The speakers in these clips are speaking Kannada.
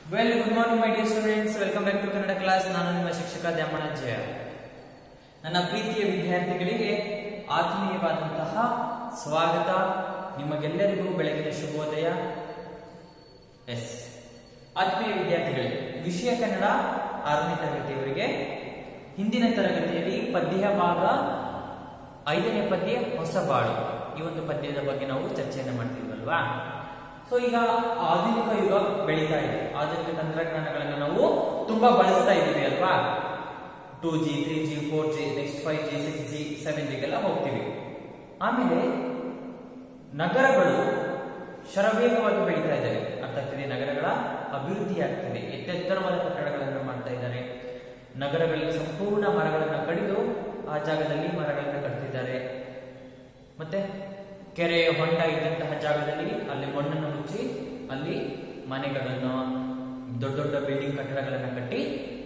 Well good morning my dear students welcome back to Kannada class ನಾನು ನಿಮ್ಮ ಶಿಕ್ಷಕ ದ್ಯಾಮಣಾಜಯ ನನ್ನ ಪ್ರೀತಿಯ ವಿದ್ಯಾರ್ಥಿಗಳಿಗೆ ಆತ್ಮೀಯವಾದಂತಹ ಸ್ವಾಗತ ನಿಮಗೆಲ್ಲರಿಗೂ ಬೆಳಗಿನ ಶುಭೋದಯ ಎಸ್ ಆತ್ಮೀಯ ವಿದ್ಯಾರ್ಥಿಗಳಿಗೆ ವಿಷಯ ಕನ್ನಡ ಆರನೇ ತರಗತಿಯವರಿಗೆ ಹಿಂದಿನ ತರಗತಿಯಲ್ಲಿ ಪದ್ಯ ಭಾಗ ಐದನೇ ಪದ್ಯ ಹೊಸಬಾಳು ಈ ಒಂದು ಪದ್ಯದ ಬಗ್ಗೆ ನಾವು ಚರ್ಚೆಯನ್ನು ಮಾಡ್ತಿದ್ವಲ್ವಾ ಸೊ ಈಗ ಆಧುನಿಕ ಯುಗ ಬೆಳೀತಾ ಇದೆ ಆಧುನಿಕ ತಂತ್ರಜ್ಞಾನಗಳನ್ನು ನಾವು ತುಂಬಾ ಬಳಸ್ತಾ ಇದ್ದೀವಿ ಅಲ್ವಾ two G three G four G next five G six G seven ಜಿಗೆಲ್ಲ ಹೋಗ್ತೀವಿ ಆಮೇಲೆ ನಗರಗಳು ಶರವೇಗವಾಗಿ ಬೆಳೀತಾ ಇದ್ದಾವೆ ಅರ್ಥ ಆಗ್ತಿದೆ ನಗರಗಳ ಅಭಿವೃದ್ಧಿ ಆಗ್ತಿದೆ ಎತ್ತೆತ್ತರವಾದ ಕಟ್ಟಡಗಳನ್ನು ಮಾಡ್ತಾ ಇದ್ದಾರೆ ನಗರಗಳಲ್ಲಿ ಸಂಪೂರ್ಣ ಮರಗಳನ್ನು ಕಡಿದು ಆ ಜಾಗದಲ್ಲಿ ಮರಗಳನ್ನು ಕಟ್ತಿದ್ದಾರೆ ಮತ್ತೆ ಕೆರೆ ಹೊಂಡ ಇದ್ದಂತಹ ಜಾಗದಲ್ಲಿ ಅಲ್ಲಿ ಮಣ್ಣನ್ನು ಮುಚ್ಚಿ ಅಲ್ಲಿ ಮನೆಗಳನ್ನು ದೊಡ್ಡ ದೊಡ್ಡ ಬಿಲ್ಡಿಂಗ್ ಕಟ್ಟಡಗಳನ್ನು ಕಟ್ಟಿ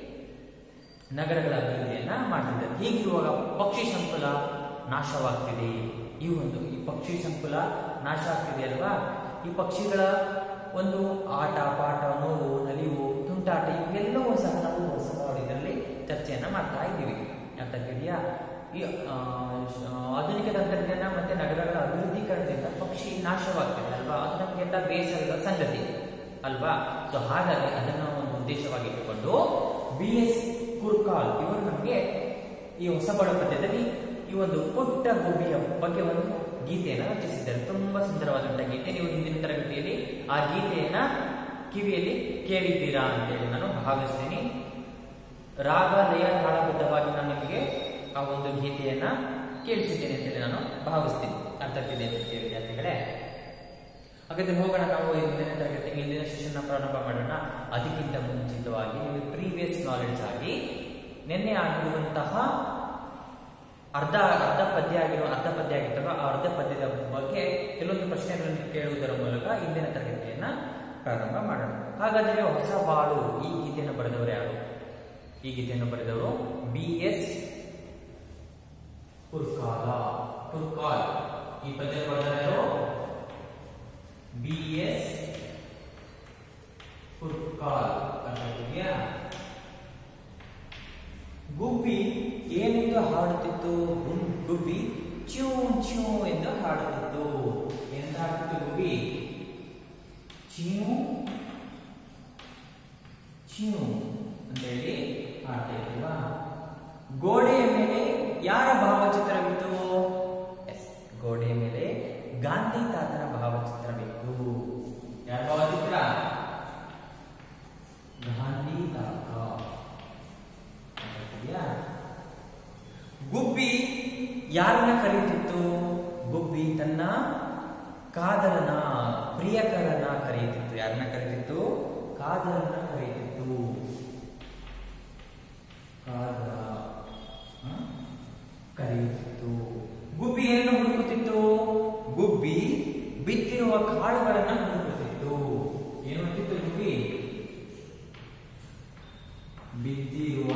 ನಗರಗಳ ಅಭಿವೃದ್ಧಿಯನ್ನ ಮಾಡ್ತಿದ್ದಾರೆ ಹೀಗಿರುವಾಗ ಪಕ್ಷಿ ಸಂಕುಲ ನಾಶವಾಗ್ತಿದೆ ಈ ಒಂದು ಈ ಪಕ್ಷಿ ಸಂಕುಲ ನಾಶ ಆಗ್ತಿದೆ ಅಲ್ವಾ ಈ ಪಕ್ಷಿಗಳ ಒಂದು ಆಟ ಪಾಠ ನೋವು ನಲಿವು ತುಂಟಾಟ ಇವೆಲ್ಲವೂ ಸಹ ನಾವು ಹೊಸ ಇದರಲ್ಲಿ ಚರ್ಚೆಯನ್ನ ಮಾಡ್ತಾ ಇದ್ದೀವಿ ಅರ್ಥ ಆಗ್ತಿದೆಯಾ ಈ ಆ, ಆ, ಆಧುನಿಕ ತಂತ್ರಜ್ಞಾನ ಮತ್ತೆ ನಗರಗಳ ಅಭಿವೃದ್ಧೀಕರಣದಿಂದ ಪಕ್ಷಿ ನಾಶವಾಗ್ತಿದೆ ಅಲ್ವಾ ಅದು ನಮಗೆಲ್ಲ ಬೇಸರದ ಸಂಗತಿ ಅಲ್ವಾ ಸೊ ಹಾಗಾಗಿ ಅದನ್ನ ಒಂದು ಉದ್ದೇಶವಾಗಿ ಇಟ್ಟುಕೊಂಡು ಬಿ ಎಸ್ ಕುರ್ಕಾಲ್ ಇವರು ನಮಗೆ ಈ ಹೊಸಬಳ ಪದ್ಯದಲ್ಲಿ ಈ ಒಂದು ಪುಟ್ಟ ಗುಬ್ಬಿಯ ಬಗ್ಗೆ ಒಂದು ಗೀತೆಯನ್ನು ರಚಿಸಿದ್ದಾರೆ ತುಂಬಾ ಸುಂದರವಾದಂತಹ ಗೀತೆ ನೀವು ಹಿಂದಿನ ತರಗತಿಯಲ್ಲಿ ಆ ಗೀತೆಯನ್ನ ಕಿವಿಯಲ್ಲಿ ಕೇಳಿದ್ದೀರಾ ಅಂತೇಳಿ ನಾನು ಭಾವಿಸ್ತೀನಿ ರಾಗ ಲಯ ತಾಳಬದ್ಧವಾಗಿ ನಾನು ನಿಮಗೆ ಆ ಒಂದು ಗೀತೆಯನ್ನ ಕೇಳಿಸಿದ್ದೇನೆ ಅಂತೇಳಿ ನಾನು ಭಾವಿಸ್ತೀನಿ ಅರ್ಥ ಆಗ್ತಿದೆ ಪ್ರೀತಿಯ ವಿದ್ಯಾರ್ಥಿಗಳೇ ಹಾಗಾದ್ರೆ ಹೋಗೋಣ ನಾವು ಇಂದಿನ ತರಗತಿಗೆ ಇಂದಿನ ಸೆಷನ್ ಪ್ರಾರಂಭ ಮಾಡೋಣ ಅದಕ್ಕಿಂತ ಮುಂಚಿತವಾಗಿ ನಿಮಗೆ ಪ್ರೀವಿಯಸ್ ನಾಲೆಡ್ಜ್ ಆಗಿ ನಿನ್ನೆ ಆಗಿರುವಂತಹ ಅರ್ಧ ಅರ್ಧ ಪದ್ಯ ಆಗಿರುವ ಅರ್ಧ ಪದ್ಯ ಆಗಿರ್ತಲ್ಲ ಆ ಅರ್ಧ ಪದ್ಯದ ಬಗ್ಗೆ ಕೆಲವೊಂದು ಪ್ರಶ್ನೆಗಳನ್ನು ಕೇಳುವುದರ ಮೂಲಕ ಇಂದಿನ ತರಗತಿಯನ್ನ ಪ್ರಾರಂಭ ಮಾಡೋಣ ಹಾಗಾದರೆ ಹೊಸ ಬಾಳು ಈ ಗೀತೆಯನ್ನು ಬರೆದವರು ಯಾರು ಈ ಗೀತೆಯನ್ನು ಬರೆದವರು ಬಿ ಎಸ್ ಕುರ್ಕಾಲ ಕುರ್ಕಾಲ್ ಈ ಪದ್ಯ ಬರೆದವರು ಬಿ ಎಸ್ ಕುರ್ಕಾಲ್ ಅಂತ ಇದೆಯಾ ಗುಬ್ಬಿ ಏನೆಂದು ಹಾಡುತ್ತಿತ್ತು ಗುಂ- ಗುಬ್ಬಿ ಚ್ಯೂ ಚ್ಯೂ ಎಂದು ಹಾಡುತ್ತಿತ್ತು ಎಂದು ಹಾಡುತ್ತಿತ್ತು ಗುಬ್ಬಿ ಚ್ಯೂ ಚ್ಯೂ ಅಂತ ಹೇಳಿ ಹಾಡ್ತಾ ಇದ್ದೀವಾ ಗೋಡೆಯ ಮೇಲೆ ಯಾರ ಭಾವಚಿತ್ರವಿತ್ತು ಎಸ್ ಗೋಡೆಯ ಮೇಲೆ ಗಾಂಧಿ ತಾತನ ಭಾವಚಿತ್ರವಿತ್ತು ಯಾರ ಭಾವಚಿತ್ರ ಗಾಂಧಿ ತಾತ ಗೊತ್ತಿದ್ಯಾ? ಗುಬ್ಬಿ ಯಾರನ್ನ ಕರೆಯುತ್ತಿತ್ತು ಗುಬ್ಬಿ ತನ್ನ ಕಾದಲನ ಪ್ರಿಯಕರನ ಕರೆಯುತ್ತಿತ್ತು ಯಾರನ್ನ ಕರೆಯುತ್ತಿತ್ತು ಕಾದಲನ ಕರೆಯುತ್ತಿತ್ತು ಕಾದಲ ಹ? ಕರೆಯುತ್ತಿತ್ತು ಗುಬ್ಬಿ ಏನನ್ನು ಹುಡುಕುತ್ತಿತ್ತು ಗುಬ್ಬಿ ಬಿತ್ತಿರುವ ಕಾಳುಗಳನ್ನ ಹುಡುಕುತ್ತಿತ್ತು ಏನು ಹುಡುಕಿತ್ತು ಗುಬ್ಬಿ ಬಿದ್ದಿರುವ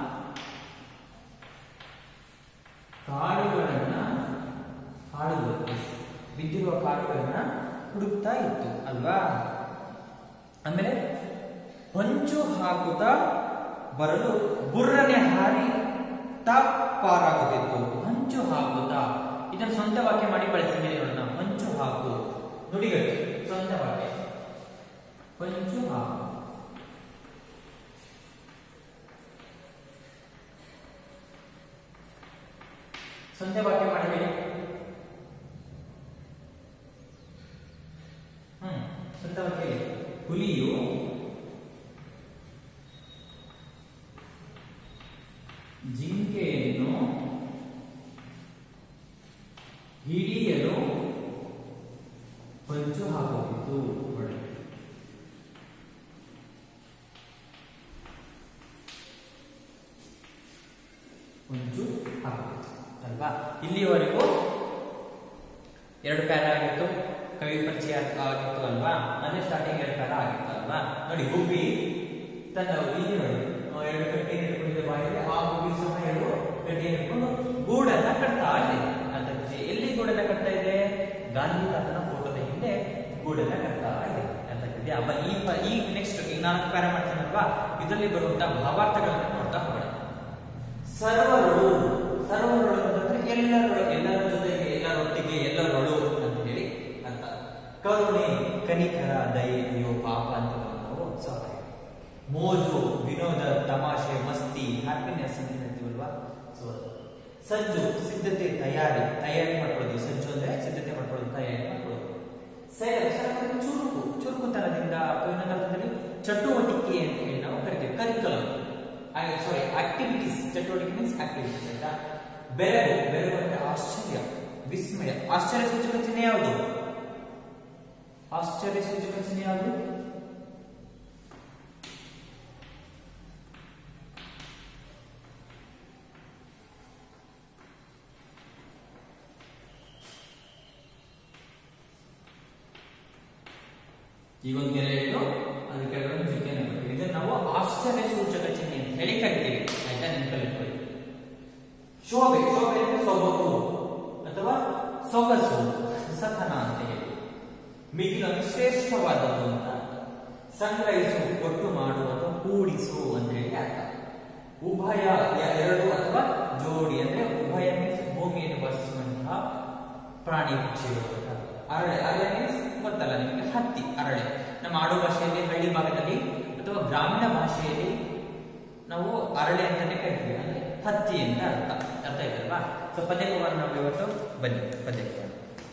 ಕಾಳುಗಳನ್ನ ಕಾಳುಗಳು ಬಿದ್ದಿರುವ ಕಾಳುಗಳನ್ನ ಹುಡುಕ್ತಾ ಇತ್ತು ಅಲ್ವಾ ಆಮೇಲೆ ಹೊಂಚು ಹಾಕುತ್ತಾ ಬರಲು ಬುರ್ರನೆ ಹಾರಿ ಟಾಪ್ ಪಾರಾಗುತ್ತಿತ್ತು ಹೊಂಚು ಹಾಕುತ್ತಾ ಇದನ್ನು ಸ್ವಂತ ವಾಕ್ಯ ಮಾಡಿ ಬಳಸಿದ್ದೇನೆ ನೋಡೋಣ ಹೊಂಚು ಹಾಕು ನುಡಿಗಳು ಸ್ವಂತ ವಾಕ್ಯ ಹೊಂಚು ಹಾಕು ಸ್ವಂತ ವಾಕ್ಯ ಮಾಡಬೇಡಿ ಹ್ಮ್ ಸ್ವಂತ ವಾಕ್ಯ ಹೇಳಿ. ಹುಲಿಯು ಜಿಂಕೆಯನ್ನು ಹಿಡಿಯಲು ಹೊಂಚು ಹಾಕುತ್ತಿತ್ತು ನೋಡಿ ಹೊಂಚು ಹಾಕುತ್ತಿತ್ತು ಅಲ್ವಾ ಇಲ್ಲಿಯವರೆಗೂ ಎರಡು ಪ್ಯಾರ ಆಗಿತ್ತು ಕವಿ ಪರಿಚಯ ಆಗಿತ್ತು ಅಲ್ವಾ ಅಂದ್ರೆ ಸ್ಟಾರ್ಟಿಂಗ್ ಎರಡು ಪ್ಯಾರ ಆಗಿತ್ತು ಅಲ್ವಾ ನೋಡಿ ಗುಬ್ಬಿ ತನ್ನ ಇಲ್ಲಿ ನೋಡಿ ಆ ಎರಡು ಕಟ್ಟಿ ಹಿಡ್ಕೊಂಡಿದ್ದ ಬಾಯಿಗೆ ಆ ಗುಬ್ಬಿ ಸಹ ಎರಡು ಕಟ್ಟಿ ಹಿಡ್ಕೊಂಡು ಗೂಡನ್ನ ಕಟ್ತಾ ಇದೆ ಅಂತ ಎಲ್ಲಿ ಗೂಡನ್ನ ಕಟ್ತಾ ಇದೆ ಗಾಂಧಿ ತಾತನ ಫೋಟೋದ ಹಿಂದೆ ಗೂಡನ್ನ ಕಟ್ತಾ ಇದೆ ಅಂತ ಆಗ್ತಿದೆಯಾ ಬನ್ನಿ ಈ ಪ- ಈಗ ನೆಕ್ಸ್ಟ್ ಈಗ ನಾಲ್ಕು ಪ್ಯಾರ ಮಾಡ್ತೀನಲ್ವಾ ಇದರಲ್ಲಿ ಬರುವಂತಹ ಭಾವಾರ್ಥಗಳನ್ನು ನೋಡ್ತಾ ಹೋಗೋಣ ಸರ್ವರಳು ಸರ್ವರಳು ಅಂತಂದ್ರೆ ಎಲ್ಲರೊಳು ಎಲ್ಲರ ಜೊತೆಗೆ ಎಲ್ಲರೊಟ್ಟಿಗೆ ಎಲ್ಲರೊಳು ಅಂತ ಹೇಳಿ ಅರ್ಥ ಕರುಣೆ ಕನಿಕರ ದಯೆ ಅಯ್ಯೋ ಪಾಪ ಅಂತ ನಾವು ಸಹಾಯ ಮೋಜು ವಿನೋದ ತಮಾಷೆ ಮಸ್ತಿ ಹ್ಯಾಪಿನೆಸ್ ಅಂತ ಹೇಳ್ತೀವಲ್ವಾ ಸೊ ಸಜ್ಜು ಸಿದ್ಧತೆ ತಯಾರಿ ತಯಾರಿ ಮಾಡ್ಕೊಳ್ಳೋದು ಸಜ್ಜು ಅಂದ್ರೆ ಸಿದ್ಧತೆ ಮಾಡ್ಕೊಳ್ಳೋದು ತಯಾರಿ ಮಾಡ್ಕೊಳ್ಳೋದು ಸೆಳೆವು ಸೆಳೆವು ಅಂದ್ರೆ ಚುರುಕು ಚುರುಕುತನದಿಂದ ಅಥವಾ ಇನ್ನೊಂದು ಅರ್ಥದಲ್ಲಿ ಚಟುವಟಿಕೆ ಅಂತ ಹೇಳಿ ನಾವು ಕರಿತೀವಿ ಕರಿಕಲಂ ಸಾರಿ ಆಕ್ಟಿವಿಟೀಸ್ ಚಟುವಟಿಕೆ ಮೀನ್ಸ್ ಆಕ್ಟಿವಿಟೀಸ್ ಆಯ್ತಾ ಬೆರಗು ಬೆರಗು ಅಂದ್ರೆ ಆಶ್ಚರ್ಯ ವಿಸ್ಮಯ ಆಶ್ಚರ್ಯ ಸೂಚಕ ಚಿಹ್ನೆ ಯಾವುದು ಆಶ್ಚರ್ಯ ಸೂಚಕ ಚಿಹ್ನೆ ಯಾವುದು ಈಗ ಒಂದು ಗೆರೆ ಇಟ್ಟು ಅದ್ರ ಕೆಳಗಡೆ ಒಂದು ಚುಕ್ಕೆಯನ್ನು ಬರ್ತೀವಿ ಇದನ್ನ ನಾವು ಆಶ್ಚರ್ಯ ಸೂಚಕ ಚಿಹ್ನೆ ಅಂತ ಹೇಳಿ ಕರಿತೀವಿ ಆಯ್ತಾ ನೆನಪಲ್ಲಿ ಇಟ್ಕೊಳ್ಳಿ ಶೋಭೆ ಶೋಭೆ ಅಂದ್ರೆ ಸೊಬಗು ಅಥವಾ ಸೊಗಸು ಸತನ ಅಂತ ಹೇಳಿ ಮಿಗಿಲು ಅಂದ್ರೆ ಶ್ರೇಷ್ಠವಾದದ್ದು ಅಂತ ಸಂಗ್ರಹಿಸು ಒಟ್ಟು ಮಾಡು ಅಥವಾ ಕೂಡಿಸು ಅಂತ ಹೇಳಿ ಅರ್ಥ ಉಭಯ ಯ- ಎರಡು ಅಥವಾ ಜೋಡಿ ಅಂದ್ರೆ ಉಭಯ ಮೀನ್ಸ್ ಭೂಮಿಯನ್ನು ವಾಸಿಸುವಂತಹ ಪ್ರಾಣಿ ಪಕ್ಷಿಗಳು ಅಂತ ಅರ್ಥ. ಅರಳೆ ಅರಳೆ ಮೀನ್ಸ್ ಗೊತ್ತಲ್ಲ ನಿಮಗೆ ಹತ್ತಿ ಅರಳೆ ನಮ್ಮ ಆಡು ಭಾಷೆಯಲ್ಲಿ ಹಳ್ಳಿ ಭಾಗದಲ್ಲಿ ಅಥವಾ ಗ್ರಾಮೀಣ ಭಾಷೆಯಲ್ಲಿ ನಾವು ಅರಳೆ ಅಂತಾನೆ ಕರಿತೀವಿ ಅಂದ್ರೆ ಹತ್ತಿ ಅಂತ ಅರ್ಥ ಅರ್ಥ ಆಯ್ತಲ್ವಾ ಸೊ ಪದ್ಯಕವನ್ನು ನಾವು ಇವತ್ತು ಬನ್ನಿ ಪದ್ಯಕ್ಕೆ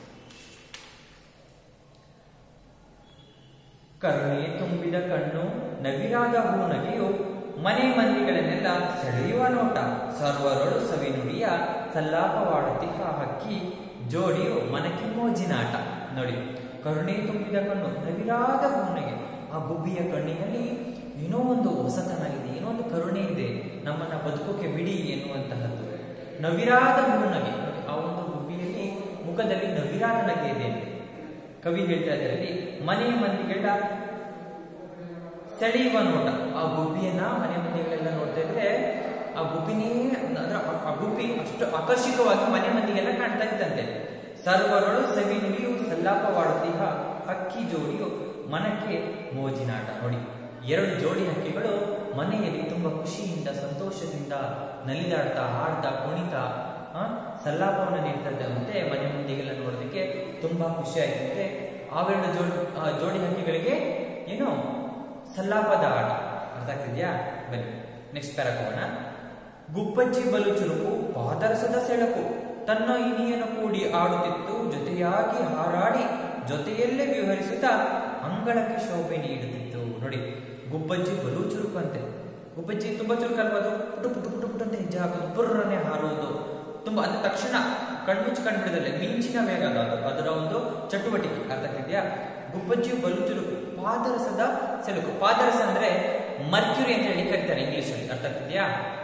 ಕರುಣೆ ತುಂಬಿದ ಕಣ್ಣು ನವಿರಾದ ಹೂನಗೆಯು ಮನೆ ಮಂದಿಗಳನ್ನೆಲ್ಲ ಸೆಳೆಯುವ ನೋಟ ಸರ್ವರೊಳು ಸವಿನುಡಿಯ ಸಲ್ಲಾಪವಾಡುತ್ತಿಹ ಹಕ್ಕಿ ಜೋಡಿಯು ಮನಕ್ಕೆ ಮೋಜಿನಾಟ ನೋಡಿ ಕರುಣೆ ತುಂಬಿದ ಕಣ್ಣು ನವಿರಾದ ಹೂನಗೆ ಆ ಗುಬ್ಬಿಯ ಕಣ್ಣಿನಲ್ಲಿ ಏನೋ ಒಂದು ಹೊಸತನ ಇದೆ ಏನೋ ಒಂದು ಕರುಣೆ ಇದೆ ನಮ್ಮನ್ನ ಬದುಕೋಕೆ ಬಿಡಿ ಎನ್ನುವಂತಹದ್ದು ನವಿರಾದ ಹೂನಗೆ ಆ ಒಂದು ಗುಬ್ಬಿಯಲ್ಲಿ ಮುಖದಲ್ಲಿ ನವಿರಾದ ನಗೆ ಇದೆ ಕವಿ ಹೇಳ್ತಾ ಇದ್ದಾರೆ ಮನೆ ಮಂದಿಗಳ ಸೆಳೆಯುವ ನೋಟ ಆ ಗುಬ್ಬಿಯನ್ನ ಮನೆ ಮಂದಿಗಳೆಲ್ಲ ನೋಡ್ತಾ ಇದ್ರೆ ಆ ಗುಬ್ಬಿನೇ ಅಂದ್ರೆ ಆ- ಆ ಗುಬ್ಬಿ ಅಷ್ಟು ಆಕರ್ಷಕವಾಗಿ ಮನೆ ಮಂದಿಗೆಲ್ಲ ಕಾಣ್ತಾ ಇದ್ದಂತೆ ಸರ್ವರೊಳು ಸವಿ ನುಡಿಯು ಸಲ್ಲಾಪವಾಡುತ್ತೀಹ ಹಕ್ಕಿ ಜೋಡಿಯು ಮನಕ್ಕೆ ಮೋಜಿನಾಟ ನೋಡಿ ಎರಡು ಜೋಡಿ ಹಕ್ಕಿಗಳು ಮನೆಯಲ್ಲಿ ತುಂಬಾ ಖುಷಿಯಿಂದ ಸಂತೋಷದಿಂದ ನಲಿದಾಡ್ತಾ ಹಾಡ್ತಾ ಕುಣಿತಾ ಆ, ಸಲ್ಲಾಪವನ್ನು ನೀಡ್ತಾ ಇದ್ದಂತೆ ಮನೆ ಮಂದಿಗೆಲ್ಲ ನೋಡೋದಕ್ಕೆ ತುಂಬಾ ಖುಷಿ ಆಯ್ತಂತೆ ಅವೆರಡು ಜೋಡಿ ಆ, ಜೋಡಿ ಹಕ್ಕಿಗಳಿಗೆ ಏನು ಸಲ್ಲಾಪದ ಆಟ ಅರ್ಥ ಆಗ್ತಿದ್ಯಾ ಬನ್ನಿ ನೆಕ್ಸ್ಟ್ ಪ್ಯಾರಾಕ್ ಹೋಗೋಣ ಗುಬ್ಬಚ್ಚಿ ಬಲು ಚುರುಕು ಪಾದರಸದ ಸೆಳಕು ತನ್ನ ಇನಿಯನ್ನು ಕೂಡಿ ಆಡುತ್ತಿತ್ತು ಜೊತೆಯಾಗಿ ಹಾರಾಡಿ ಜೊತೆಯಲ್ಲೇ ವ್ಯವಹರಿಸುತ್ತಾ ಅಂಗಳಕ್ಕೆ ಶೋಭೆ ನೀಡುತ್ತಿತ್ತು ನೋಡಿ ಗುಬ್ಬಚ್ಚಿ ಬಲು ಚುರುಕು ಅಂತೆ ಗುಬ್ಬಚ್ಚಿ ತುಂಬಾ ಚುರುಕು ಅಲ್ವಾ ಅದು ಪುಟು ಪುಟು ಪುಟು ಪುಟು ಅಂತ ಹೆಜ್ಜೆ ಹಾಕೋದು ಪುರ್ರನೆ ಹಾರೋದು ತುಂಬಾ ಅದ ತಕ್ಷಣ ಕಣ್ಮುಚ್ಚಿ ಕಂಡುಬಿಡದಲ್ಲೇ ಮಿಂಚಿನ ವೇಗ ಅದು ಅದು. ಅದರ ಒಂದು ಚಟುವಟಿಕೆ ಅರ್ಥ ಆಗ್ತಿದ್ಯಾ ಗುಬ್ಬಚ್ಚಿ ಬಲು ಚುರುಕು ಪಾದರಸದ ಸೆಳುಕು ಪಾದರಸ ಅಂದ್ರೆ ಮರ್ಕ್ಯೂರಿ ಅಂತ ಹೇಳಿ ಕರೀತಾರೆ ಇಂಗ್ಲಿಷ್ ಅಲ್ಲಿ ಅರ್ಥ ಆಗ್ತಿದ್ಯಾ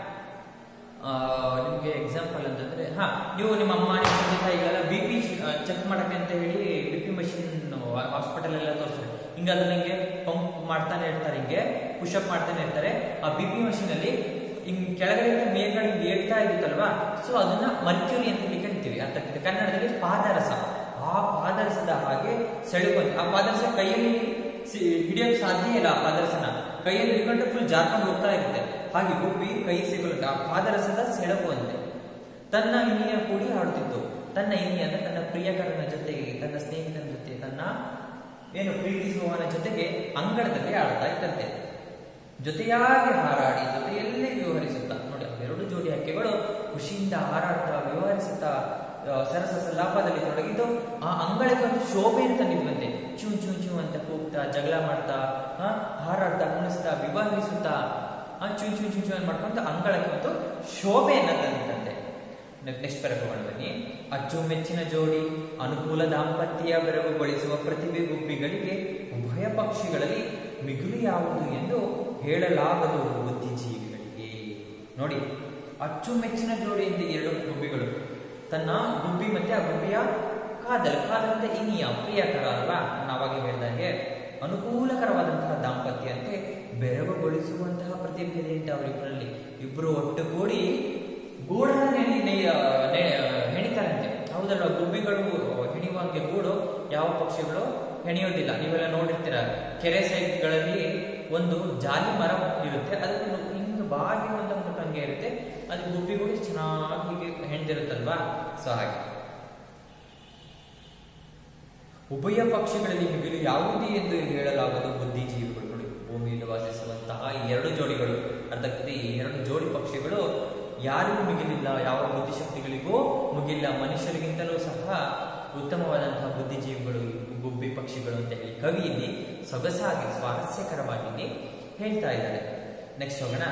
ಆ, ನಿಮ್ಗೆ ಎಕ್ಸಾಂಪಲ್ ಅಂತಂದ್ರೆ ಹಾ ನೀವು ನಿಮ್ಮ ಅಮ್ಮ ನಿಮ್ಮ ತಂದೆ ತಾಯಿಗಳೆಲ್ಲ ಬಿ ಪಿ ಚೆಕ್ ಮಾಡಕ್ಕೆ ಅಂತ ಹೇಳಿ ಬಿ ಪಿ ಮಷಿನ್ ಹಾಸ್ಪಿಟಲ್ ಎಲ್ಲ ತೋರಿಸ್ತಾರೆ ಹಿಂಗೆ ಅದನ್ನ ಹಿಂಗೆ ಪಂಪ್ ಮಾಡ್ತಾನೆ ಇರ್ತಾರೆ ಹಿಂಗೆ ಪುಷಪ್ ಮಾಡ್ತಾನೆ ಇರ್ತಾರೆ ಆ ಬಿ ಪಿ ಮಷಿನ್ ಅಲ್ಲಿ ಹಿಂಗ್ ಕೆಳಗಡೆಯಿಂದ ಮೇಲ್ಗಡೆ ಹಿಂಗ್ ಏರ್ತಾ ಇರುತ್ತಲ್ವಾ ಸೊ ಅದನ್ನ ಮರ್ಕ್ಯೂರಿ ಅಂತ ಹೇಳಿ ಕರಿತೀವಿ ಅರ್ಥ ಆಗ್ತದೆ ಕನ್ನಡದಲ್ಲಿ ಪಾದರಸ ಆ ಪಾದರಸದ ಹಾಗೆ ಸೆಳೆಯುವಂತ ಆ ಪಾದರಸ ಕೈಯಲ್ಲಿ ಸಿ- ಹಿಡಿಯೋಕ್ ಸಾಧ್ಯ ಇಲ್ಲ ಆ ಪಾದರಸನ ಕೈಯಲ್ಲಿ ಹಿಡ್ಕೊಂಡ್ರೆ ಫುಲ್ ಜಾರ್ಕೊಂಡು ಹೋಗ್ತಾ ಇರುತ್ತೆ ಹಾಗೆ ಗುಬ್ಬಿ ಕೈ ಸಿಗುವಂತೆ ಆ ಪಾದರಸದ ಸೆಳಕು ಅಂತೆ ತನ್ನ ಇನಿಯ ಕೂಡಿ ಆಡುತ್ತಿತ್ತು ತನ್ನ ಇನಿ ಅಂದ್ರೆ ತನ್ನ ಪ್ರಿಯಕರನ ಜೊತೆಗೆ ತನ್ನ ಸ್ನೇಹಿತನ ಜೊತೆ ತನ್ನ ಏನು ಪ್ರೀತಿಸುವವನ ಜೊತೆಗೆ ಅಂಗಳದಲ್ಲಿ ಆಡ್ತಾ ಇತ್ತಂತೆ ಜೊತೆಯಾಗಿ ಹಾರಾಡಿ ಜೊತೆಯಲ್ಲೇ ವ್ಯವಹರಿಸುತ್ತಾ ನೋಡಿ ಅವೆರಡು ಜೋಡಿ ಹಕ್ಕಿಗಳು ಖುಷಿಯಿಂದ ಹಾರಾಡ್ತಾ ವ್ಯವಹರಿಸುತ್ತಾ ಆ, ಸರಸ ಲಾಭದಲ್ಲಿ ತೊಡಗಿದ್ದು ಆ ಅಂಗಳಕ್ಕೆ ಒಂದು ಶೋಭೆಯನ್ನು ತಂದಿದ್ವಂತೆ ಚೂ ಚೂ ಚೂ ಅಂತ ಕೂಗ್ತಾ ಜಗಳ ಮಾಡ್ತಾ ಆ, ಹಾರಾಡ್ತಾ ಕುಣಿಸ್ತಾ ವಿವಾಹಿಸುತ್ತಾ ಆ ಚೂ ಚೂ ಚೂ ಚೂ ಅಂತ ಮಾಡ್ಕೊಂತ ಅಂಗಳಕ್ಕೆ ಒಂದು ಶೋಭೆಯನ್ನ ತಂದಿದ್ದಂತೆ ನೆಕ್ಸ್ಟ್ ಪರ ಹೋಗೋಣ ಬನ್ನಿ ಅಚ್ಚುಮೆಚ್ಚಿನ ಜೋಡಿ ಅನುಕೂಲ ದಾಂಪತ್ಯ ಬೆರಗುಗೊಳಿಸುವ ಪ್ರತಿಭೆ ಗುಬ್ಬಿಗಳಿಗೆ ಉಭಯ ಪಕ್ಷಿಗಳಲ್ಲಿ ಮಿಗುಲು ಯಾವುದು ಎಂದು ಹೇಳಲಾಗದು ಬುದ್ಧಿಜೀವಿಗಳಿಗೆ ನೋಡಿ ಅಚ್ಚುಮೆಚ್ಚಿನ ಜೋಡಿ ಎಂದು ಎರಡು ಗುಬ್ಬಿಗಳು ತನ್ನ ಗುಬ್ಬಿ ಮತ್ತೆ ಆ ಗುಬ್ಬಿಯ ಕಾದಲ್ ಕಾದಲ್ ಅಂದ್ರೆ ಇನಿಯ ಪ್ರಿಯಕರ ಅಲ್ವಾ ನಾವಾಗ ಹೇಳ್ದಂಗೆ ಅನುಕೂಲಕರವಾದಂತಹ ದಾಂಪತ್ಯ ಅಂತೆ ಬೆರಗುಗೊಳಿಸುವಂತಹ ಪ್ರತಿಭೆ ಇದೆ ಅಂತ ಅವರಿಬ್ಬರಲ್ಲಿ ಇಬ್ರು ಒಟ್ಟುಗೂಡಿ ಗೂಡನ್ನ ನೆನೆ ನೆಯ್ಯ- ನೆ- ಹೆಣಿತಾರಂತೆ ಹೌದಲ್ವಾ ಗುಬ್ಬಿಗಳು ಹೆಣಿಯುವಂಗೆ ಗೂಡು ಯಾವ ಪಕ್ಷಿಗಳು ಹೆಣೆಯೋದಿಲ್ಲ ನೀವೆಲ್ಲ ನೋಡಿರ್ತೀರ ಕೆರೆ ಸೈಡ್ಗಳಲ್ಲಿ ಒಂದು ಜಾಲಿ ಮರ ಇರುತ್ತೆ ಅದಕ್ಕೆ ಹಿಂಗೆ ಬಾಗಿ ಒಂದು ಹಂಗೆ ಇರುತ್ತೆ ಅದು ಗುಬ್ಬಿಗಳು ಚೆನ್ನಾಗಿ ಹೀಗೆ ಹೆಣ್ದಿರುತ್ತಲ್ವಾ ಸೊ ಹಾಗೆ ಉಭಯ ಪಕ್ಷಿಗಳಲ್ಲಿ ಮಿಗಿಲು ಯಾವುದೇ ಎಂದು ಹೇಳಲಾಗದು ಬುದ್ಧಿಜೀವಿಗಳು ನೋಡಿ ಭೂಮಿಯಲ್ಲಿ ವಾಸಿಸುವಂತಹ ಈ ಎರಡು ಜೋಡಿಗಳು ಅರ್ಥಾಗ್ತದೆ ಈ ಎರಡು ಜೋಡಿ ಪಕ್ಷಿಗಳು ಯಾರಿಗೂ ಮಿಗಿಲಿಲ್ಲ ಯಾವ ಬುದ್ಧಿಶಕ್ತಿಗಳಿಗೂ ಮುಗಿಲ್ಲ ಮನುಷ್ಯರಿಗಿಂತಲೂ ಸಹ ಉತ್ತಮವಾದಂತಹ ಬುದ್ಧಿಜೀವಿಗಳು ಈ ಗುಬ್ಬಿ ಪಕ್ಷಿಗಳು ಅಂತ ಹೇಳಿ ಕವಿ ಇಲ್ಲಿ ಸೊಗಸಾಗಿ ಸ್ವಾರಸ್ಯಕರವಾಗಿ ಇಲ್ಲಿ ಹೇಳ್ತಾ ಇದ್ದಾರೆ ನೆಕ್ಸ್ಟ್ ಹೋಗೋಣ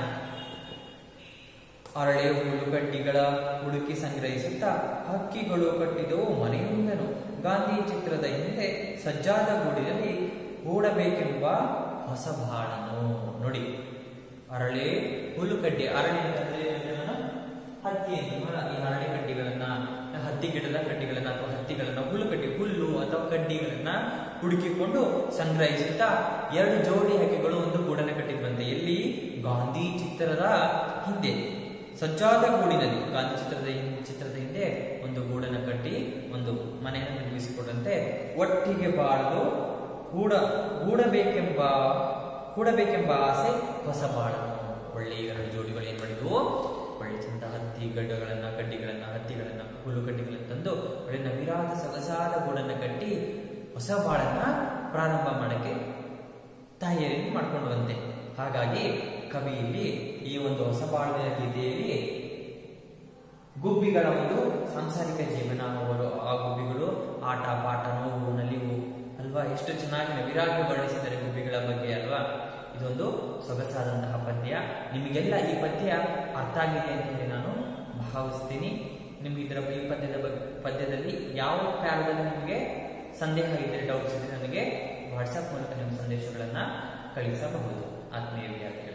ಅರಳೆ ಹುಳುಗಡ್ಡಿಗಳ ಹುಡುಕಿ ಸಂಗ್ರಹಿಸುತ್ತಾ ಹಕ್ಕಿಗಳು ಕಟ್ಟಿದವು ಮನೆಯೊಂದನು ಗಾಂಧಿ ಚಿತ್ರದ ಹಿಂದೆ ಸಜ್ಜಾದ ಗೂಡಿನಲ್ಲಿ ಹೂಡಬೇಕೆಂಬ ಹೊಸ ಬಾಳನು ನೋಡಿ ಅರಳೆ ಹುಲ್ಲುಕಡ್ಡಿ ಅರಳೆ ಅಂತಂದ್ರೆ ಏನಂದ್ರೆ ನಾನು ಹತ್ತಿ ಅಂತ ಈ ಅರಳೆ ಕಡ್ಡಿಗಳನ್ನ ಹತ್ತಿ ಗಿಡದ ಕಡ್ಡಿಗಳನ್ನ ಅಥವಾ ಹತ್ತಿಗಳನ್ನ ಹುಲ್ಲುಕಡ್ಡಿ ಹುಲ್ಲು ಅಥವಾ ಕಡ್ಡಿಗಳನ್ನ ಹುಡುಕಿಕೊಂಡು ಸಂಗ್ರಹಿಸುತ್ತಾ ಎರಡು ಜೋಡಿ ಹಕ್ಕಿಗಳು ಒಂದು ಗೂಡನ್ನು ಕಟ್ಟಿದ್ವಂತೆ ಎಲ್ಲಿ ಗಾಂಧಿ ಚಿತ್ರದ ಹಿಂದೆ ಸಜ್ಜಾದ ಗೂಡಿನಲ್ಲಿ ಗಾಂಧಿ ಚಿತ್ರದ ಹಿಂ- ಚಿತ್ರದ ಹಿಂದೆ ಒಂದು ಗೂಡನ್ನು ಕಟ್ಟಿ ಒಂದು ಮನೆಯನ್ನು ನಿರ್ಮಿಸಿಕೊಟ್ಟಂತೆ ಒಟ್ಟಿಗೆ ಬಾಳಲು ಗೂಡ ಗೂಡಬೇಕೆಂಬ ಕೂಡಬೇಕೆಂಬ ಆಸೆ ಹೊಸ ಬಾಳನು ಒಳ್ಳೆ ಎರಡು ಜೋಡಿಗಳು ಏನ್ ಮಾಡಿದ್ವು ಒಳ್ಳೆ ಚಂದ ಹತ್ತಿ ಗಡ್ಡಗಳನ್ನ ಕಡ್ಡಿಗಳನ್ನ ಹತ್ತಿಗಳನ್ನ ಹುಲ್ಲು ಕಡ್ಡಿಗಳನ್ನ ತಂದು ಒಳ್ಳೆ ನವಿರಾದ ಸೊಗಸಾದ ಗೂಡನ್ನ ಕಟ್ಟಿ ಹೊಸ ಬಾಳನ್ನ ಪ್ರಾರಂಭ ಮಾಡಕ್ಕೆ ತಯಾರಿ ಮಾಡ್ಕೊಂಡು ಬಂದೆ ಹಾಗಾಗಿ ಕವಿ ಇಲ್ಲಿ ಈ ಒಂದು ಹೊಸ ಬಾಳಿನ ಗೀತೆಯಲ್ಲಿ ಗುಬ್ಬಿಗಳ ಒಂದು ಸಾಂಸಾರಿಕ ಜೀವನ ಅವರು ಆ ಗುಬ್ಬಿಗಳು ಆಟ ಪಾಠ ನೋವು ನಲಿವು ಅಲ್ವಾ ಎಷ್ಟು ಚೆನ್ನಾಗಿ ನವಿರಾಗಿ ವರ್ಣಿಸಿದ್ದಾರೆ ಗುಬ್ಬಿಗಳ ಬಗ್ಗೆ ಅಲ್ವಾ ಇದೊಂದು ಸೊಗಸಾದಂತಹ ಪದ್ಯ ನಿಮಗೆಲ್ಲ ಈ ಪದ್ಯ ಅರ್ಥ ಆಗಿದೆ ಅಂತ ಹೇಳಿ ನಾನು ಭಾವಿಸ್ತೀನಿ ನಿಮ್ಗೆ ಇದರ ಈ ಪದ್ಯದ ಬಗ್ಗೆ ಪದ್ಯದಲ್ಲಿ ಯಾವ ಪ್ಯಾರದಲ್ಲಿ ನಿಮಗೆ ಸಂದೇಹ ಇದ್ದರೆ ಡೌಟ್ಸ್ ಇದ್ರೆ ನನಗೆ ವಾಟ್ಸಪ್ ಮೂಲಕ ನಿಮ್ಮ ಸಂದೇಶಗಳನ್ನ ಕಳಿಸಬಹುದು ಆತ್ಮೀಯ ವಿದ್ಯಾರ್ಥಿಗಳೇ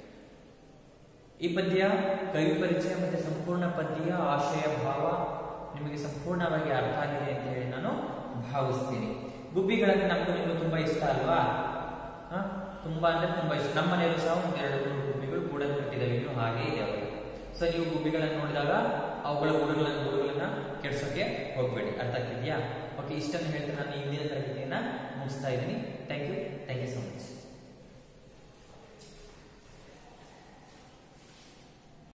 ಈ ಪದ್ಯ ಕವಿ ಪರಿಚಯ ಮತ್ತೆ ಸಂಪೂರ್ಣ ಪದ್ಯ ಆಶಯ ಭಾವ ನಿಮಗೆ ಸಂಪೂರ್ಣವಾಗಿ ಅರ್ಥ ಆಗಿದೆ ಅಂತ ಹೇಳಿ ನಾನು ಭಾವಿಸ್ತೀನಿ ಗುಬ್ಬಿಗಳಲ್ಲಿ ನಮಗೂ ನಿಮಗೂ ತುಂಬಾ ಇಷ್ಟ ಅಲ್ವಾ ಹ? ತುಂಬಾ ಅಂದ್ರೆ ತುಂಬಾ ಇಷ್ಟ ನಮ್ಮ ಮನೆಯಲ್ಲೂ ಸಹ ಒಂದು ಎರಡು ಮೂರು ಗುಬ್ಬಿಗಳು ಗೂಡನ್ನು ಕಟ್ಟಿದಾವೆ ಇನ್ನು ಹಾಗೆ ಇದೆ ಅವರು ಸೊ ನೀವು ಗುಬ್ಬಿಗಳನ್ನು ನೋಡಿದಾಗ ಅವುಗಳ ಗೂಡುಗಳನ್ನು ಗೂಡುಗಳನ್ನ ಕೆಡ್ಸೋಕೆ ಹೋಗ್ಬೇಡಿ ಅರ್ಥ ಆಗ್ತಿದ್ಯಾ ಓಕೆ ಇಷ್ಟನ್ನು ಹೇಳ್ತಾ ನಾನು ಇಂದಿನ ತರಗತಿಯನ್ನ ಮುಗಿಸ್ತಾ ಇದ್ದೀನಿ thank you thank you so much